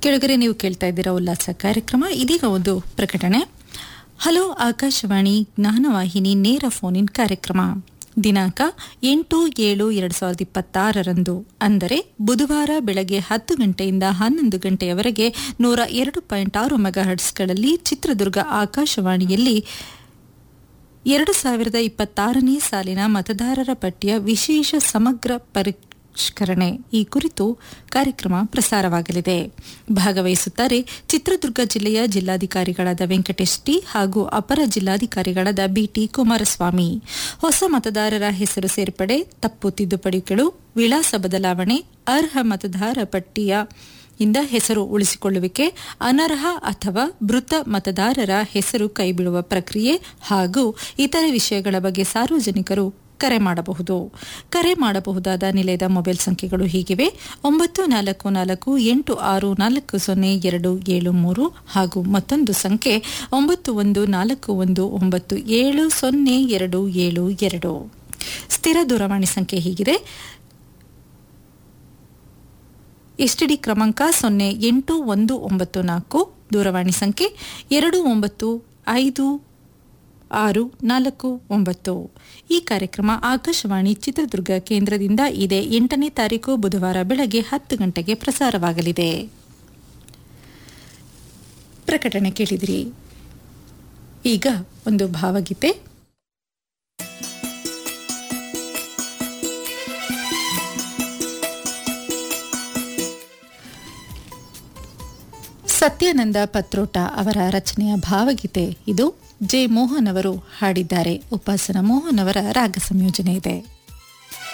ಕೆಳಗರೆ ನೀವು ಕೇಳ್ತಾ ಇದ್ದೀರಾ ಉಲ್ಲಾಸ ಕಾರ್ಯಕ್ರಮ ಇದೀಗ ಒಂದು ಪ್ರಕಟಣೆ ಹಲೋ ಆಕಾಶವಾಣಿ ಜ್ಞಾನವಾಹಿನಿ ನೇರ ಫೋನ್ ಇನ್ ಕಾರ್ಯಕ್ರಮ ದಿನಾಂಕ ಎಂಟು ಏಳು ಎರಡು ಸಾವಿರದ ಇಪ್ಪತ್ತಾರರಂದು ಅಂದರೆ ಬುಧವಾರ ಬೆಳಗ್ಗೆ ಹತ್ತು ಗಂಟೆಯಿಂದ ಹನ್ನೊಂದು ಗಂಟೆಯವರೆಗೆ ನೂರ ಎರಡು ಪಾಯಿಂಟ್ ಆರು ಮೆಗಾಹರ್ಟ್ಸ್ಗಳಲ್ಲಿ ಚಿತ್ರದುರ್ಗ ಆಕಾಶವಾಣಿಯಲ್ಲಿ ಎರಡು ಸಾವಿರದ ಇಪ್ಪತ್ತಾರನೇ ಸಾಲಿನ ಮತದಾರರ ಪಟ್ಟಿಯ ವಿಶೇಷ ಸಮಗ್ರ ಪರಿಷ್ಕರಣೆ ಈ ಕುರಿತು ಕಾರ್ಯಕ್ರಮ ಪ್ರಸಾರವಾಗಲಿದೆ ಭಾಗವಹಿಸುತ್ತಾರೆ ಚಿತ್ರದುರ್ಗ ಜಿಲ್ಲೆಯ ಜಿಲ್ಲಾಧಿಕಾರಿಗಳಾದ ವೆಂಕಟೇಶ್ ಟಿ ಹಾಗೂ ಅಪರ ಜಿಲ್ಲಾಧಿಕಾರಿಗಳಾದ ಬಿಟಿ ಕುಮಾರಸ್ವಾಮಿ ಹೊಸ ಮತದಾರರ ಹೆಸರು ಸೇರ್ಪಡೆ ತಪ್ಪು ತಿದ್ದುಪಡಿಗಳು ವಿಳಾಸ ಬದಲಾವಣೆ ಅರ್ಹ ಮತದಾರ ಪಟ್ಟಿಯ ಇಂದ ಹೆಸರು ಉಳಿಸಿಕೊಳ್ಳುವಿಕೆ ಅನರ್ಹ ಅಥವಾ ಮೃತ ಮತದಾರರ ಹೆಸರು ಕೈಬಿಡುವ ಪ್ರಕ್ರಿಯೆ ಹಾಗೂ ಇತರೆ ವಿಷಯಗಳ ಬಗ್ಗೆ ಸಾರ್ವಜನಿಕರು ಕರೆ ಮಾಡಬಹುದು ಕರೆ ಮಾಡಬಹುದಾದ ನಿಲಯದ ಮೊಬೈಲ್ ಸಂಖ್ಯೆಗಳು ಹೀಗಿವೆ ಒಂಬತ್ತು ನಾಲ್ಕು ನಾಲ್ಕು ಎಂಟು ಆರು ನಾಲ್ಕು ಸೊನ್ನೆ ಎರಡು ಏಳು ಮೂರು ಹಾಗೂ ಮತ್ತೊಂದು ಸಂಖ್ಯೆ ಒಂಬತ್ತು ಒಂದು ನಾಲ್ಕು ಒಂದು ಒಂಬತ್ತು ಏಳು ಸೊನ್ನೆ ಎರಡು ಏಳು ಎರಡು ಸ್ಥಿರ ದೂರವಾಣಿ ಸಂಖ್ಯೆ ಹೀಗಿದೆ ಎಸ್ಟಿಡಿ ಕ್ರಮಾಂಕ ಸೊನ್ನೆ ಎಂಟು ಒಂದು ಒಂಬತ್ತು ನಾಲ್ಕು ದೂರವಾಣಿ ಸಂಖ್ಯೆ ಎರಡು ಒಂಬತ್ತು ಐದು ಆರು ನಾಲ್ಕು ಒಂಬತ್ತು ಈ ಕಾರ್ಯಕ್ರಮ ಆಕಾಶವಾಣಿ ಚಿತ್ರದುರ್ಗ ಕೇಂದ್ರದಿಂದ ಇದೇ ಎಂಟನೇ ತಾರೀಕು ಬುಧವಾರ ಬೆಳಗ್ಗೆ ಹತ್ತು ಗಂಟೆಗೆ ಪ್ರಸಾರವಾಗಲಿದೆ ಪ್ರಕಟಣೆ ಕೇಳಿದಿರಿ ಈಗ ಒಂದು ಭಾವಗೀತೆ ಸತ್ಯಾನಂದ ಪತ್ರೋಟ ಅವರ ರಚನೆಯ ಭಾವಗೀತೆ ಇದು ಜೆ ಮೋಹನ್ ಅವರು ಹಾಡಿದ್ದಾರೆ ಉಪಾಸನ ಮೋಹನ್ ಅವರ ರಾಗ ಸಂಯೋಜನೆ ಇದೆ